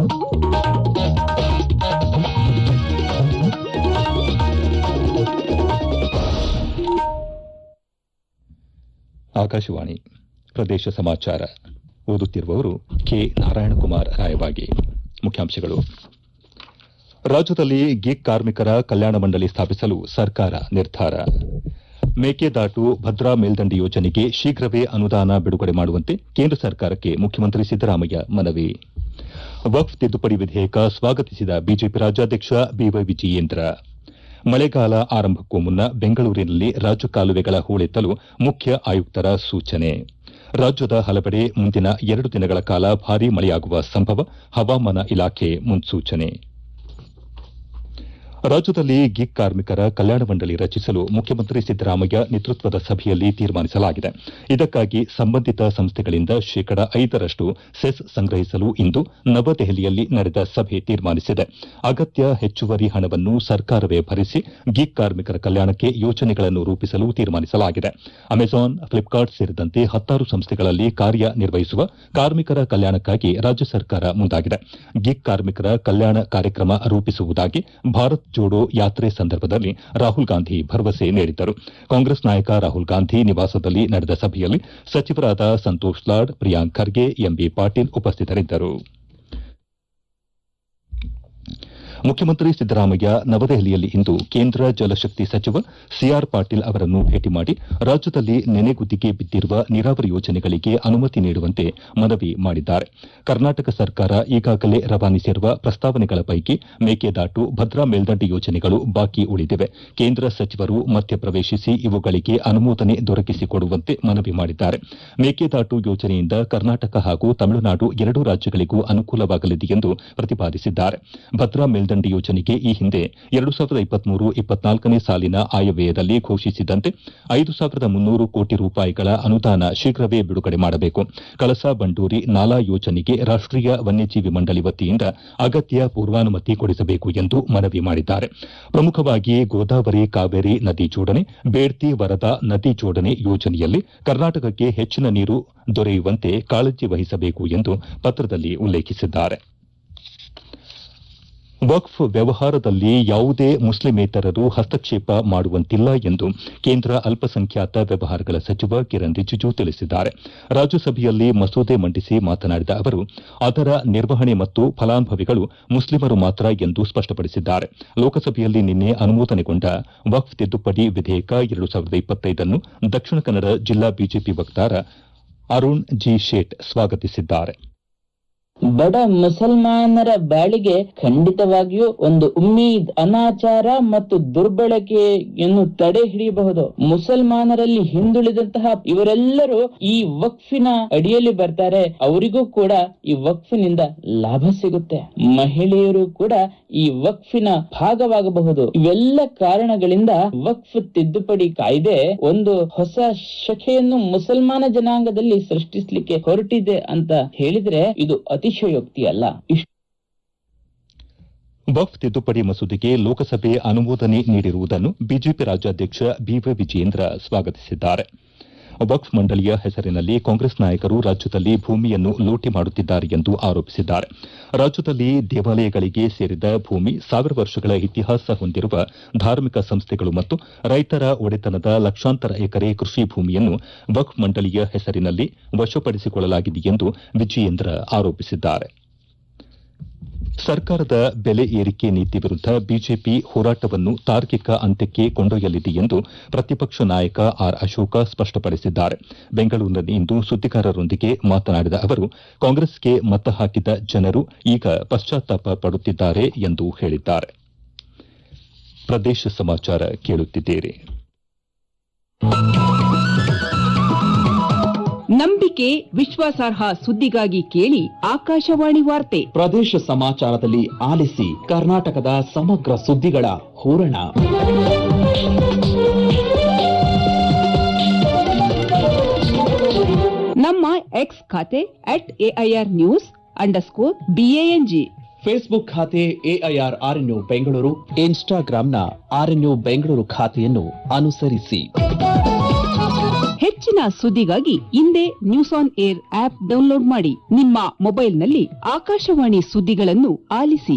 ಆಕಾಶವಾಣಿ ಪ್ರದೇಶ ಸಮಾಚಾರ ಓದುತ್ತಿರುವವರು ಕೆ ನಾರಾಯಣಕುಮಾರ್ ರಾಯಬಾಗಿ ಮುಖ್ಯಾಂಶಗಳು ರಾಜ್ಯದಲ್ಲಿ ಗಿಗ್ ಕಾರ್ಮಿಕರ ಕಲ್ಯಾಣ ಮಂಡಳಿ ಸ್ಥಾಪಿಸಲು ಸರ್ಕಾರ ನಿರ್ಧಾರ ಮೇಕೆದಾಟು ಭದ್ರಾ ಮೇಲ್ದಂಡೆ ಯೋಜನೆಗೆ ಶೀಘ್ರವೇ ಅನುದಾನ ಬಿಡುಗಡೆ ಮಾಡುವಂತೆ ಕೇಂದ್ರ ಸರ್ಕಾರಕ್ಕೆ ಮುಖ್ಯಮಂತ್ರಿ ಸಿದ್ದರಾಮಯ್ಯ ಮನವಿ ವಕ್ಫ್ ತಿದ್ದುಪಡಿ ವಿಧೇಯಕ ಸ್ವಾಗತಿಸಿದ ಬಿಜೆಪಿ ರಾಜ್ಯಾಧ್ಯಕ್ಷ ಬಿವೈ ವಿಜಯೇಂದ್ರ ಮಳೆಗಾಲ ಆರಂಭಕ್ಕೂ ಮುನ್ನ ಬೆಂಗಳೂರಿನಲ್ಲಿ ರಾಜಕಾಲುವೆಗಳ ಹೂಳೆತ್ತಲು ಮುಖ್ಯ ಆಯುಕ್ತರ ಸೂಚನೆ ರಾಜ್ಯದ ಹಲವೆಡೆ ಮುಂದಿನ ಎರಡು ದಿನಗಳ ಕಾಲ ಭಾರೀ ಮಳೆಯಾಗುವ ಸಂಭವ ಹವಾಮಾನ ಇಲಾಖೆ ಮುನ್ಸೂಚನೆ ರಾಜ್ಯದಲ್ಲಿ ಗಿಗ್ ಕಾರ್ಮಿಕರ ಕಲ್ಯಾಣ ಮಂಡಳಿ ರಚಿಸಲು ಮುಖ್ಯಮಂತ್ರಿ ಸಿದ್ದರಾಮಯ್ಯ ನೇತೃತ್ವದ ಸಭೆಯಲ್ಲಿ ತೀರ್ಮಾನಿಸಲಾಗಿದೆ ಇದಕ್ಕಾಗಿ ಸಂಬಂಧಿತ ಸಂಸ್ಥೆಗಳಿಂದ ಶೇಕಡ ಐದರಷ್ಟು ಸೆಸ್ ಸಂಗ್ರಹಿಸಲು ಇಂದು ನವದೆಹಲಿಯಲ್ಲಿ ನಡೆದ ಸಭೆ ತೀರ್ಮಾನಿಸಿದೆ ಅಗತ್ಯ ಹೆಚ್ಚುವರಿ ಹಣವನ್ನು ಸರ್ಕಾರವೇ ಭರಿಸಿ ಗಿಗ್ ಕಾರ್ಮಿಕರ ಕಲ್ಯಾಣಕ್ಕೆ ಯೋಜನೆಗಳನ್ನು ರೂಪಿಸಲು ತೀರ್ಮಾನಿಸಲಾಗಿದೆ ಅಮೆಜಾನ್ ಫ್ಲಿಪ್ಕಾರ್ಟ್ ಸೇರಿದಂತೆ ಹತ್ತಾರು ಸಂಸ್ಥೆಗಳಲ್ಲಿ ಕಾರ್ಯನಿರ್ವಹಿಸುವ ಕಾರ್ಮಿಕರ ಕಲ್ಯಾಣಕ್ಕಾಗಿ ರಾಜ್ಯ ಸರ್ಕಾರ ಮುಂದಾಗಿದೆ ಗಿಗ್ ಕಾರ್ಮಿಕರ ಕಲ್ಯಾಣ ಕಾರ್ಯಕ್ರಮ ರೂಪಿಸುವುದಾಗಿ ಭಾರತ್ ಜೋಡೋ ಯಾತ್ರೆ ಸಂದರ್ಭದಲ್ಲಿ ರಾಹುಲ್ ಗಾಂಧಿ ಭರವಸೆ ನೀಡಿದ್ದರು ಕಾಂಗ್ರೆಸ್ ನಾಯಕ ರಾಹುಲ್ ಗಾಂಧಿ ನಿವಾಸದಲ್ಲಿ ನಡೆದ ಸಭೆಯಲ್ಲಿ ಸಚಿವರಾದ ಸಂತೋಷ್ ಲಾಡ್ ಪ್ರಿಯಾಂಕ್ ಖರ್ಗೆ ಎಂಬಿ ಪಾಟೀಲ್ ಉಪಸ್ಥಿತರಿದ್ದರು ಮುಖ್ಯಮಂತ್ರಿ ಸಿದ್ದರಾಮಯ್ಯ ನವದೆಹಲಿಯಲ್ಲಿ ಇಂದು ಕೇಂದ್ರ ಜಲಶಕ್ತಿ ಸಚಿವ ಸಿಆರ್ ಪಾಟೀಲ್ ಅವರನ್ನು ಭೇಟಿ ಮಾಡಿ ರಾಜ್ಯದಲ್ಲಿ ನೆನೆಗುದ್ದಿಗೆ ಬಿದ್ದಿರುವ ನೀರಾವರಿ ಯೋಜನೆಗಳಿಗೆ ಅನುಮತಿ ನೀಡುವಂತೆ ಮನವಿ ಮಾಡಿದ್ದಾರೆ ಕರ್ನಾಟಕ ಸರ್ಕಾರ ಈಗಾಗಲೇ ರವಾನಿಸಿರುವ ಪ್ರಸ್ತಾವನೆಗಳ ಪೈಕಿ ಮೇಕೆದಾಟು ಭದ್ರಾ ಮೇಲ್ದಂಡೆ ಯೋಜನೆಗಳು ಬಾಕಿ ಉಳಿದಿವೆ ಕೇಂದ್ರ ಸಚಿವರು ಮಧ್ಯಪ್ರವೇಶಿಸಿ ಇವುಗಳಿಗೆ ಅನುಮೋದನೆ ದೊರಕಿಸಿಕೊಡುವಂತೆ ಮನವಿ ಮಾಡಿದ್ದಾರೆ ಮೇಕೆದಾಟು ಯೋಜನೆಯಿಂದ ಕರ್ನಾಟಕ ಹಾಗೂ ತಮಿಳುನಾಡು ಎರಡೂ ರಾಜ್ಯಗಳಿಗೂ ಅನುಕೂಲವಾಗಲಿದೆ ಎಂದು ಪ್ರತಿಪಾದಿಸಿದ್ದಾರೆ ಭದ್ರಾ ಮೇಲ್ದಂಡೆ ಯೋಜನೆಗೆ ಈ ಹಿಂದೆ ಎರಡು ಸಾವಿರದ ಇಪ್ಪತ್ಮೂರು ಇಪ್ಪತ್ನಾಲ್ಕನೇ ಸಾಲಿನ ಆಯವ್ಯಯದಲ್ಲಿ ಘೋಷಿಸಿದಂತೆ ಐದು ಸಾವಿರದ ಮುನ್ನೂರು ಕೋಟಿ ರೂಪಾಯಿಗಳ ಅನುದಾನ ಶೀಘ್ರವೇ ಬಿಡುಗಡೆ ಮಾಡಬೇಕು ಕಳಸಾ ಬಂಡೂರಿ ನಾಲಾ ಯೋಜನೆಗೆ ರಾಷ್ಟೀಯ ವನ್ಯಜೀವಿ ಮಂಡಳಿ ವತಿಯಿಂದ ಅಗತ್ಯ ಪೂರ್ವಾನುಮತಿ ಕೊಡಿಸಬೇಕು ಎಂದು ಮನವಿ ಮಾಡಿದ್ದಾರೆ ಪ್ರಮುಖವಾಗಿ ಗೋದಾವರಿ ಕಾವೇರಿ ನದಿ ಜೋಡಣೆ ಬೇಡ್ತಿ ವರದಾ ನದಿ ಜೋಡಣೆ ಯೋಜನೆಯಲ್ಲಿ ಕರ್ನಾಟಕಕ್ಕೆ ಹೆಚ್ಚಿನ ನೀರು ದೊರೆಯುವಂತೆ ಕಾಳಜಿ ವಹಿಸಬೇಕು ಎಂದು ಪತ್ರದಲ್ಲಿ ಉಲ್ಲೇಖಿಸಿದ್ದಾರೆ ವಕ್ಫ್ ವ್ಯವಹಾರದಲ್ಲಿ ಯಾವುದೇ ಮುಸ್ಲಿಮೇತರರು ಹಸ್ತಕ್ಷೇಪ ಮಾಡುವಂತಿಲ್ಲ ಎಂದು ಕೇಂದ್ರ ಅಲ್ಪಸಂಖ್ಯಾತ ವ್ಯವಹಾರಗಳ ಸಚಿವ ಕಿರಣ್ ರಿಜಿಜು ತಿಳಿಸಿದ್ದಾರೆ ರಾಜ್ಯಸಭೆಯಲ್ಲಿ ಮಸೂದೆ ಮಂಡಿಸಿ ಮಾತನಾಡಿದ ಅವರು ಅದರ ನಿರ್ವಹಣೆ ಮತ್ತು ಫಲಾನುಭವಿಗಳು ಮುಸ್ಲಿಮರು ಮಾತ್ರ ಎಂದು ಸ್ಪಷ್ಟಪಡಿಸಿದ್ದಾರೆ ಲೋಕಸಭೆಯಲ್ಲಿ ನಿನ್ನೆ ಅನುಮೋದನೆಗೊಂಡ ವಕ್ಫ್ ತಿದ್ದುಪಡಿ ವಿಧೇಯಕ ಎರಡು ಸಾವಿರದ ಇಪ್ಪತ್ತೈದನ್ನು ದಕ್ಷಿಣ ಕನ್ನಡ ಜಿಲ್ಲಾ ಬಿಜೆಪಿ ವಕ್ತಾರ ಅರುಣ್ ಜಿ ಶೇಟ್ ಸ್ವಾಗತಿಸಿದ್ದಾರೆ ಬಡ ಮುಸಲ್ಮಾನರ ಬಾಳಿಗೆ ಖಂಡಿತವಾಗಿಯೂ ಒಂದು ಉಮ್ಮೀದ್ ಅನಾಚಾರ ಮತ್ತು ದುರ್ಬಳಕೆಯನ್ನು ತಡೆ ಹಿಡಿಯಬಹುದು ಮುಸಲ್ಮಾನರಲ್ಲಿ ಹಿಂದುಳಿದಂತಹ ಇವರೆಲ್ಲರೂ ಈ ವಕ್ಫಿನ ಅಡಿಯಲ್ಲಿ ಬರ್ತಾರೆ ಅವರಿಗೂ ಕೂಡ ಈ ವಕ್ಫಿನಿಂದ ಲಾಭ ಸಿಗುತ್ತೆ ಮಹಿಳೆಯರು ಕೂಡ ಈ ವಕ್ಫಿನ ಭಾಗವಾಗಬಹುದು ಇವೆಲ್ಲ ಕಾರಣಗಳಿಂದ ವಕ್ಫ್ ತಿದ್ದುಪಡಿ ಕಾಯ್ದೆ ಒಂದು ಹೊಸ ಶಖೆಯನ್ನು ಮುಸಲ್ಮಾನ ಜನಾಂಗದಲ್ಲಿ ಸೃಷ್ಟಿಸಲಿಕ್ಕೆ ಹೊರಟಿದೆ ಅಂತ ಹೇಳಿದ್ರೆ ಇದು ಅತಿಶಯೋಕ್ತಿ ಅಲ್ಲ ಇಷ್ಟು ವಕ್ಫ್ ತಿದ್ದುಪಡಿ ಮಸೂದೆಗೆ ಲೋಕಸಭೆ ಅನುಮೋದನೆ ನೀಡಿರುವುದನ್ನು ಬಿಜೆಪಿ ರಾಜ್ಯಾಧ್ಯಕ್ಷ ಬಿವೈ ವಿಜಯೇಂದ್ರ ಸ್ವಾಗತಿಸಿದ್ದಾರೆ ವಕ್ಫ್ ಮಂಡಳಿಯ ಹೆಸರಿನಲ್ಲಿ ಕಾಂಗ್ರೆಸ್ ನಾಯಕರು ರಾಜ್ಯದಲ್ಲಿ ಭೂಮಿಯನ್ನು ಲೂಟಿ ಮಾಡುತ್ತಿದ್ದಾರೆ ಎಂದು ಆರೋಪಿಸಿದ್ದಾರೆ ರಾಜ್ಯದಲ್ಲಿ ದೇವಾಲಯಗಳಿಗೆ ಸೇರಿದ ಭೂಮಿ ಸಾವಿರ ವರ್ಷಗಳ ಇತಿಹಾಸ ಹೊಂದಿರುವ ಧಾರ್ಮಿಕ ಸಂಸ್ಥೆಗಳು ಮತ್ತು ರೈತರ ಒಡೆತನದ ಲಕ್ಷಾಂತರ ಎಕರೆ ಕೃಷಿ ಭೂಮಿಯನ್ನು ವಕ್ಫ್ ಮಂಡಳಿಯ ಹೆಸರಿನಲ್ಲಿ ವಶಪಡಿಸಿಕೊಳ್ಳಲಾಗಿದೆ ಎಂದು ವಿಜಯೇಂದ್ರ ಆರೋಪಿಸಿದ್ದಾರೆ ಸರ್ಕಾರದ ಬೆಲೆ ಏರಿಕೆ ನೀತಿ ವಿರುದ್ಧ ಬಿಜೆಪಿ ಹೋರಾಟವನ್ನು ತಾರ್ಕಿಕ ಅಂತ್ಯಕ್ಕೆ ಕೊಂಡೊಯ್ಯಲಿದೆ ಎಂದು ಪ್ರತಿಪಕ್ಷ ನಾಯಕ ಆರ್ ಅಶೋಕ ಸ್ಪಷ್ಟಪಡಿಸಿದ್ದಾರೆ ಬೆಂಗಳೂರಿನಲ್ಲಿಂದು ಸುದ್ದಿಗಾರರೊಂದಿಗೆ ಮಾತನಾಡಿದ ಅವರು ಕಾಂಗ್ರೆಸ್ಗೆ ಮತ ಹಾಕಿದ ಜನರು ಈಗ ಪಶ್ಚಾತ್ತಾಪ ಪಡುತ್ತಿದ್ದಾರೆ ಎಂದು ಹೇಳಿದ್ದಾರೆ ಪ್ರದೇಶ ಸಮಾಚಾರ ಕೇಳುತ್ತಿದ್ದೀರಿ ನಂಬಿಕೆ ವಿಶ್ವಾಸಾರ್ಹ ಸುದ್ದಿಗಾಗಿ ಕೇಳಿ ಆಕಾಶವಾಣಿ ವಾರ್ತೆ ಪ್ರದೇಶ ಸಮಾಚಾರದಲ್ಲಿ ಆಲಿಸಿ ಕರ್ನಾಟಕದ ಸಮಗ್ರ ಸುದ್ದಿಗಳ ಹೂರಣ ನಮ್ಮ ಎಕ್ಸ್ ಖಾತೆ at AIR news underscore BANG Facebook ಖಾತೆ ಎಐಆರ್ ಆರ್ಎನ್ಯು ಬೆಂಗಳೂರು ಇನ್ಸ್ಟಾಗ್ರಾಂನ ಆರ್ಎನ್ಯು ಬೆಂಗಳೂರು ಖಾತೆಯನ್ನು ಅನುಸರಿಸಿ ಹೆಚ್ಚಿನ ಸುದ್ದಿಗಾಗಿ ಹಿಂದೆ news on air app download ಮಾಡಿ ನಿಮ್ಮ ಮೊಬೈಲ್ನಲ್ಲಿ ಆಕಾಶವಾಣಿ ಸುದ್ದಿಗಳನ್ನು ಆಲಿಸಿ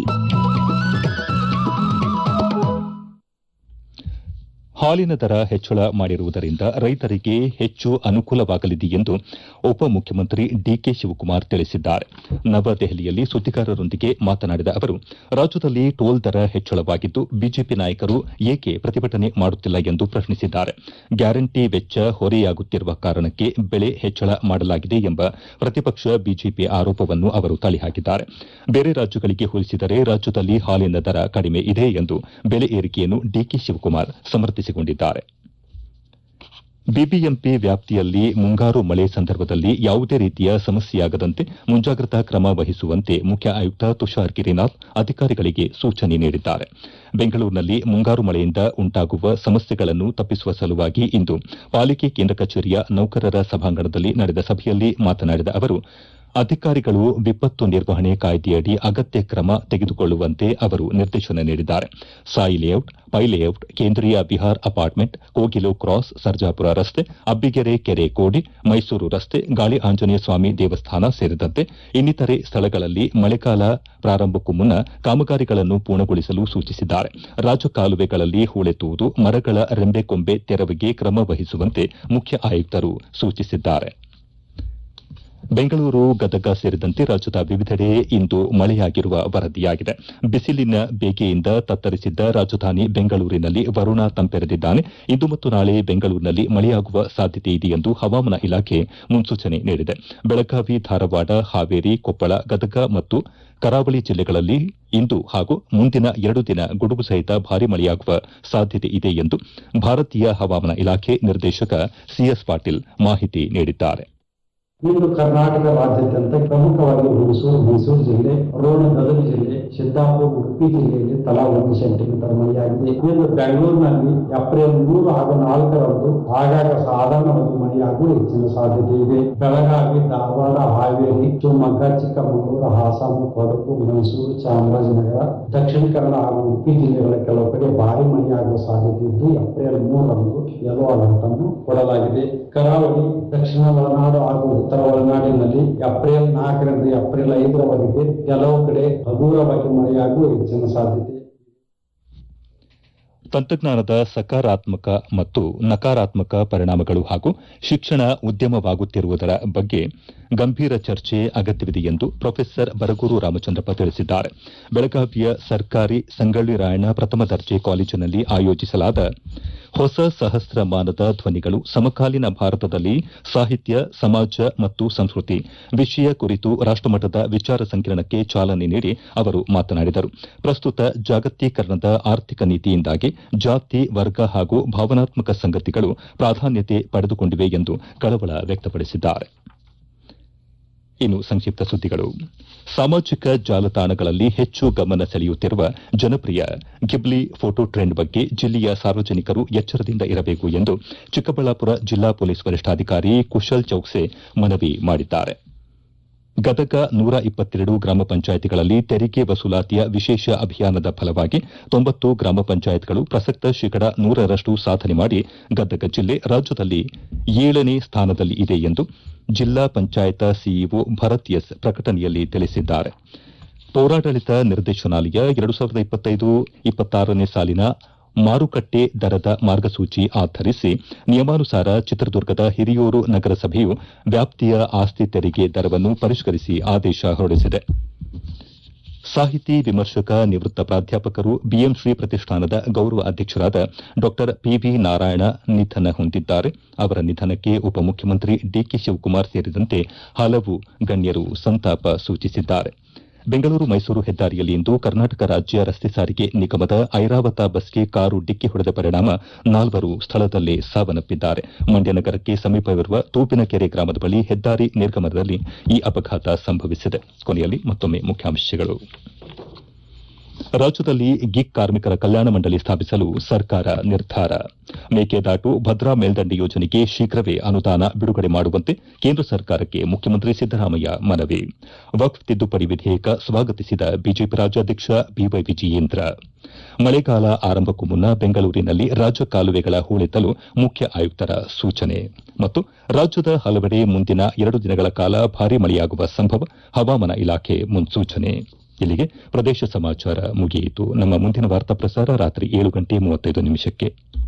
ಹಾಲಿನ ದರ ಹೆಚ್ಚಳ ಮಾಡಿರುವುದರಿಂದ ರೈತರಿಗೆ ಹೆಚ್ಚು ಅನುಕೂಲವಾಗಲಿದೆ ಎಂದು ಉಪಮುಖ್ಯಮಂತ್ರಿ ಡಿಕೆ ಶಿವಕುಮಾರ್ ತಿಳಿಸಿದ್ದಾರೆ ನವದೆಹಲಿಯಲ್ಲಿ ಸುದ್ದಿಗಾರರೊಂದಿಗೆ ಮಾತನಾಡಿದ ಅವರು ರಾಜ್ಯದಲ್ಲಿ ಟೋಲ್ ದರ ಹೆಚ್ಚಳವಾಗಿದ್ದು ಬಿಜೆಪಿ ನಾಯಕರು ಏಕೆ ಪ್ರತಿಭಟನೆ ಮಾಡುತ್ತಿಲ್ಲ ಎಂದು ಪ್ರಶ್ನಿಸಿದ್ದಾರೆ ಗ್ಯಾರಂಟಿ ವೆಚ್ಚ ಹೊರೆಯಾಗುತ್ತಿರುವ ಕಾರಣಕ್ಕೆ ಬೆಲೆ ಹೆಚ್ಚಳ ಮಾಡಲಾಗಿದೆ ಎಂಬ ಪ್ರತಿಪಕ್ಷ ಬಿಜೆಪಿ ಆರೋಪವನ್ನು ಅವರು ತಳ್ಳಿಹಾಕಿದ್ದಾರೆ ಬೇರೆ ರಾಜ್ಯಗಳಿಗೆ ಹೋಲಿಸಿದರೆ ರಾಜ್ಯದಲ್ಲಿ ಹಾಲಿನ ದರ ಕಡಿಮೆ ಇದೆ ಎಂದು ಬೆಲೆ ಏರಿಕೆಯನ್ನು ಡಿಕೆ ಶಿವಕುಮಾರ್ ಸಮರ್ಥಿಸಿಕೊಂಡಿದ್ದಾರೆ ಬಿಬಿಎಂಪಿ ವ್ಯಾಪ್ತಿಯಲ್ಲಿ ಮುಂಗಾರು ಮಳೆ ಸಂದರ್ಭದಲ್ಲಿ ಯಾವುದೇ ರೀತಿಯ ಸಮಸ್ಯೆಯಾಗದಂತೆ ಮುಂಜಾಗ್ರತಾ ಕ್ರಮ ವಹಿಸುವಂತೆ ಮುಖ್ಯ ಆಯುಕ್ತ ತುಷಾರ್ ಗಿರಿನಾಥ್ ಅಧಿಕಾರಿಗಳಿಗೆ ಸೂಚನೆ ನೀಡಿದ್ದಾರೆ ಬೆಂಗಳೂರಿನಲ್ಲಿ ಮುಂಗಾರು ಮಳೆಯಿಂದ ಉಂಟಾಗುವ ಸಮಸ್ಯೆಗಳನ್ನು ತಪ್ಪಿಸುವ ಸಲುವಾಗಿ ಇಂದು ಪಾಲಿಕೆ ಕೇಂದ್ರ ಕಚೇರಿಯ ನೌಕರರ ಸಭಾಂಗಣದಲ್ಲಿ ನಡೆದ ಸಭೆಯಲ್ಲಿ ಮಾತನಾಡಿದ ಅವರು ಅಧಿಕಾರಿಗಳು ವಿಪತ್ತು ನಿರ್ವಹಣೆ ಕಾಯ್ದೆಯಡಿ ಅಗತ್ಯ ಕ್ರಮ ತೆಗೆದುಕೊಳ್ಳುವಂತೆ ಅವರು ನಿರ್ದೇಶನ ನೀಡಿದ್ದಾರೆ Sai layout Pai layout Kendriya Vihar apartment Kogilu cross Sarjapura ರಸ್ತೆ ಅಬ್ಬಿಗೆರೆ ಕೆರೆ ಕೋಡಿ ಮೈಸೂರು ರಸ್ತೆ ಗಾಳಿ ಆಂಜನೇಯ ಸ್ವಾಮಿ ದೇವಸ್ಥಾನ ಸೇರಿದಂತೆ ಇನ್ನಿತರೆ ಸ್ಥಳಗಳಲ್ಲಿ ಮಳೆಗಾಲ ಪ್ರಾರಂಭಕ್ಕೂ ಮುನ್ನ ಕಾಮಗಾರಿಗಳನ್ನು ಪೂರ್ಣಗೊಳಿಸಲು ಸೂಚಿಸಿದ್ದಾರೆ ರಾಜಕಾಲುವೆಗಳಲ್ಲಿ ಹೂಳೆತ್ತುವುದು ಮರಗಳ ರೆಂಬೆಕೊಂಬೆ ತೆರವಿಗೆ ಕ್ರಮ ವಹಿಸುವಂತೆ ಮುಖ್ಯ ಆಯುಕ್ತರು ಸೂಚಿಸಿದ್ದಾರೆ ಬೆಂಗಳೂರು ಗದಗ ಸೇರಿದಂತೆ ರಾಜ್ಯದ ವಿವಿಧೆಡೆ ಇಂದು ಮಳೆಯಾಗಿರುವ ವರದಿಯಾಗಿದೆ ಬಿಸಿಲಿನ ಬೇಗೆಯಿಂದ ತತ್ತರಿಸಿದ್ದ ರಾಜಧಾನಿ ಬೆಂಗಳೂರಿನಲ್ಲಿ ವರುಣ ತಂಪೆರೆದಿದ್ದಾನೆ ಇಂದು ಮತ್ತು ನಾಳೆ ಬೆಂಗಳೂರಿನಲ್ಲಿ ಮಳೆಯಾಗುವ ಸಾಧ್ಯತೆ ಇದೆ ಎಂದು ಹವಾಮಾನ ಇಲಾಖೆ ಮುನ್ಸೂಚನೆ ನೀಡಿದೆ ಬೆಳಗಾವಿ ಧಾರವಾಡ ಹಾವೇರಿ ಕೊಪ್ಪಳ ಗದಗ ಮತ್ತು ಕರಾವಳಿ ಜಿಲ್ಲೆಗಳಲ್ಲಿ ಇಂದು ಹಾಗೂ ಮುಂದಿನ ಎರಡು ದಿನ ಗುಡುಗು ಸಹಿತ ಭಾರಿ ಮಳೆಯಾಗುವ ಸಾಧ್ಯತೆ ಇದೆ ಎಂದು ಭಾರತೀಯ ಹವಾಮಾನ ಇಲಾಖೆ ನಿರ್ದೇಶಕ ಸಿಎಸ್ ಪಾಟೀಲ್ ಮಾಹಿತಿ ನೀಡಿದ್ದಾರೆ ಇಂದು ಕರ್ನಾಟಕ ರಾಜ್ಯಾದ್ಯಂತ ಪ್ರಮುಖವಾಗಿ ಹುಣಸೂರು ಮೈಸೂರು ಜಿಲ್ಲೆ ರೋಣ ಗದಗ ಜಿಲ್ಲೆ ಸಿದ್ದಾಪುರ ಉಡುಪಿ ಜಿಲ್ಲೆಯಲ್ಲಿ ತಲಾ ಒಂದು ಸೆಂಟಿಮೀಟರ್ ಮಳೆಯಾಗಿದೆ ಇಂದು ಬೆಂಗಳೂರಿನಲ್ಲಿ ಏಪ್ರಿಲ್ ಮೂರು ಹಾಗೂ ನಾಲ್ಕರಂದು ಆಗಾಗ ಸಾಧಾರಣವಾಗಿ ಮಳೆಯಾಗುವ ಹೆಚ್ಚಿನ ಸಾಧ್ಯತೆ ಇದೆ ಬೆಳಗಾವಿ ಧಾರವಾಡ ಹಾವೇರಿ ಶಿವಮೊಗ್ಗ ಚಿಕ್ಕಮಗಳೂರು ಹಾಸನ ಕೊಡಗು ಮೈಸೂರು ಚಾಮರಾಜನಗರ ದಕ್ಷಿಣ ಕನ್ನಡ ಹಾಗೂ ಉಡುಪಿ ಜಿಲ್ಲೆಗಳ ಕೆಲವು ಕಡೆ ಭಾರಿ ಮಳೆಯಾಗುವ ಸಾಧ್ಯತೆ ಇದ್ದು ಏಪ್ರಿಲ್ ಮೂರರಂದು ಯೆಲ್ಲೋ ಅಲರ್ಟ್ ಅನ್ನು ಕೊಡಲಾಗಿದೆ ಕರಾವಳಿ ದಕ್ಷಿಣ ಒಳನಾಡು ಹಾಗೂ ಉತ್ತರ ಒಳನಾಡಿನಲ್ಲಿ ಏಪ್ರಿಲ್ ನಾಲ್ಕರಿಂದ ಏಪ್ರಿಲ್ ಐದರವರೆಗೆ ಕೆಲವು ಕಡೆ ಹಗುರವಾಗಿ ಮಳೆಯಾಗುವ ಹೆಚ್ಚಿನ ಸಾಧ್ಯತೆ ತಂತ್ರಜ್ಞಾನದ ಸಕಾರಾತ್ಮಕ ಮತ್ತು ನಕಾರಾತ್ಮಕ ಪರಿಣಾಮಗಳು ಹಾಗೂ ಶಿಕ್ಷಣ ಉದ್ಯಮವಾಗುತ್ತಿರುವುದರ ಬಗ್ಗೆ ಗಂಭೀರ ಚರ್ಚೆ ಅಗತ್ಯವಿದೆ ಎಂದು ಪ್ರೊಫೆಸರ್ ಬರಗೂರು ರಾಮಚಂದ್ರಪ್ಪ ತಿಳಿಸಿದ್ದಾರೆ ಬೆಳಗಾವಿಯ ಸರ್ಕಾರಿ ಸಂಗೊಳ್ಳಿ ರಾಯಣ್ಣ ಪ್ರಥಮ ದರ್ಜೆ ಕಾಲೇಜಿನಲ್ಲಿ ಆಯೋಜಿಸಲಾದ ಹೊಸ ಸಹಸ್ರಮಾನದ ಧ್ವನಿಗಳು ಸಮಕಾಲೀನ ಭಾರತದಲ್ಲಿ ಸಾಹಿತ್ಯ ಸಮಾಜ ಮತ್ತು ಸಂಸ್ಕೃತಿ ವಿಷಯ ಕುರಿತು ರಾಷ್ಟಮಟ್ಟದ ವಿಚಾರ ಸಂಕಿರಣಕ್ಕೆ ಚಾಲನೆ ನೀಡಿ ಅವರು ಮಾತನಾಡಿದರು ಪ್ರಸ್ತುತ ಜಾಗತೀಕರಣದ ಆರ್ಥಿಕ ನೀತಿಯಿಂದಾಗಿ ಜಾತಿ ವರ್ಗ ಹಾಗೂ ಭಾವನಾತ್ಮಕ ಸಂಗತಿಗಳು ಪ್ರಾಧಾನ್ಯತೆ ಪಡೆದುಕೊಂಡಿವೆ ಎಂದು ಕಳವಳ ವ್ಯಕ್ತಪಡಿಸಿದ್ದಾರೆ ಇನ್ನು ಸಂಕ್ಷಿಪ್ತ ಸುದ್ದಿಗಳು ಸಾಮಾಜಿಕ ಜಾಲತಾಣಗಳಲ್ಲಿ ಹೆಚ್ಚು ಗಮನ ಸೆಳೆಯುತ್ತಿರುವ ಜನಪ್ರಿಯ ಗಿಬ್ಲಿ ಫೋಟೋ ಟ್ರೆಂಡ್ ಬಗ್ಗೆ ಜಿಲ್ಲೆಯ ಸಾರ್ವಜನಿಕರು ಎಚ್ಚರದಿಂದ ಇರಬೇಕು ಎಂದು ಚಿಕ್ಕಬಳ್ಳಾಪುರ ಜಿಲ್ಲಾ ಪೊಲೀಸ್ ವರಿಷ್ಠಾಧಿಕಾರಿ ಕುಶಲ್ ಚೌಕ್ಸೆ ಮನವಿ ಮಾಡಿದ್ದಾರೆ ಗದಗ ನೂರ ಇಪ್ಪತ್ತೆರಡು ಗ್ರಾಮ ಪಂಚಾಯಿತಿಗಳಲ್ಲಿ ತೆರಿಗೆ ವಸೂಲಾತಿಯ ವಿಶೇಷ ಅಭಿಯಾನದ ಫಲವಾಗಿ ತೊಂಬತ್ತು ಗ್ರಾಮ ಪಂಚಾಯತ್ಗಳು ಪ್ರಸಕ್ತ ಶೇಕಡ ನೂರರಷ್ಟು ಸಾಧನೆ ಮಾಡಿ ಗದಗ ಜಿಲ್ಲೆ ರಾಜ್ಯದಲ್ಲಿ ಏಳನೇ ಸ್ಥಾನದಲ್ಲಿ ಇದೆ ಎಂದು ಜಿಲ್ಲಾ ಪಂಚಾಯತ ಸಿಇಒ ಭರತ್ ಎಸ್ ಪ್ರಕಟಣೆಯಲ್ಲಿ ತಿಳಿಸಿದ್ದಾರೆ ಪೌರಾಡಳಿತ ನಿರ್ದೇಶನಾಲಯ ಎರಡು ಸಾವಿರದ ಇಪ್ಪತ್ತೈದು ಇಪ್ಪತ್ತಾರನೇ ಸಾಲಿನ ಮಾರುಕಟ್ಟೆ ದರದ ಮಾರ್ಗಸೂಚಿ ಆಧರಿಸಿ ನಿಯಮಾನುಸಾರ ಚಿತ್ರದುರ್ಗದ ಹಿರಿಯೂರು ನಗರಸಭೆಯು ವ್ಯಾಪ್ತಿಯ ಆಸ್ತಿ ತೆರಿಗೆ ದರವನ್ನು ಪರಿಷ್ಕರಿಸಿ ಆದೇಶ ಹೊರಡಿಸಿದೆ ಸಾಹಿತಿ ವಿಮರ್ಶಕ ನಿವೃತ್ತ ಪ್ರಾಧ್ಯಾಪಕರು ಬಿಎಂ ಶ್ರೀ ಪ್ರತಿಷ್ಠಾನದ ಗೌರವ ಅಧ್ಯಕ್ಷರಾದ ಡಾ ಪಿವಿ ನಾರಾಯಣ ನಿಧನ ಹೊಂದಿದ್ದಾರೆ ಅವರ ನಿಧನಕ್ಕೆ ಉಪಮುಖ್ಯಮಂತ್ರಿ ಡಿಕೆ ಶಿವಕುಮಾರ್ ಸೇರಿದಂತೆ ಹಲವು ಗಣ್ಯರು ಸಂತಾಪ ಸೂಚಿಸಿದ್ದಾರೆ ಬೆಂಗಳೂರು ಮೈಸೂರು ಹೆದ್ದಾರಿಯಲ್ಲಿ ಇಂದು ಕರ್ನಾಟಕ ರಾಜ್ಯ ರಸ್ತೆ ಸಾರಿಗೆ ನಿಗಮದ ಐರಾವತ ಬಸ್ಗೆ ಕಾರು ಡಿಕ್ಕಿ ಹೊಡೆದ ಪರಿಣಾಮ ನಾಲ್ವರು ಸ್ಥಳದಲ್ಲೇ ಸಾವನ್ನಪ್ಪಿದ್ದಾರೆ ಮಂಡ್ಯ ನಗರಕ್ಕೆ ಸಮೀಪವಿರುವ ತೂಪಿನಕೆರೆ ಗ್ರಾಮದ ಬಳಿ ಹೆದ್ದಾರಿ ನಿರ್ಗಮನದಲ್ಲಿ ಈ ಅಪಘಾತ ಸಂಭವಿಸಿದೆ ಕೊನೆಯಲ್ಲಿ ಮತ್ತೊಮ್ಮೆ ಮುಖ್ಯಾಂಶಗಳು ರಾಜ್ಯದಲ್ಲಿ ಗಿಗ್ ಕಾರ್ಮಿಕರ ಕಲ್ಯಾಣ ಮಂಡಳಿ ಸ್ಥಾಪಿಸಲು ಸರ್ಕಾರ ನಿರ್ಧಾರ ಮೇಕೆದಾಟು ಭದ್ರಾ ಮೇಲ್ದಂಡೆ ಯೋಜನೆಗೆ ಶೀಘ್ರವೇ ಅನುದಾನ ಬಿಡುಗಡೆ ಮಾಡುವಂತೆ ಕೇಂದ್ರ ಸರ್ಕಾರಕ್ಕೆ ಮುಖ್ಯಮಂತ್ರಿ ಸಿದ್ದರಾಮಯ್ಯ ಮನವಿ ವಕ್ಫ್ ತಿದ್ದುಪಡಿ ವಿಧೇಯಕ ಸ್ವಾಗತಿಸಿದ ಬಿಜೆಪಿ ರಾಜ್ಯಾಧ್ಯಕ್ಷ ಬಿವೈ ವಿಜಯೇಂದ್ರ ಮಳೆಗಾಲ ಆರಂಭಕ್ಕೂ ಮುನ್ನ ಬೆಂಗಳೂರಿನಲ್ಲಿ ರಾಜ ಕಾಲುವೆಗಳ ಹೂಳೆತ್ತಲು ಮುಖ್ಯ ಆಯುಕ್ತರ ಸೂಚನೆ ಮತ್ತು ರಾಜ್ಯದ ಹಲವೆಡೆ ಮುಂದಿನ ಎರಡು ದಿನಗಳ ಕಾಲ ಭಾರೀ ಮಳೆಯಾಗುವ ಸಂಭವ ಹವಾಮಾನ ಇಲಾಖೆ ಮುನ್ಸೂಚನೆ ಇಲ್ಲಿಗೆ ಪ್ರದೇಶ ಸಮಾಚಾರ ಮುಗಿಯಿತು ನಮ್ಮ ಮುಂದಿನ ವಾರ್ತಾ ಪ್ರಸಾರ ರಾತ್ರಿ ಏಳು ಗಂಟೆ ಮೂವತ್ತೈದು ನಿಮಿಷಕ್ಕೆ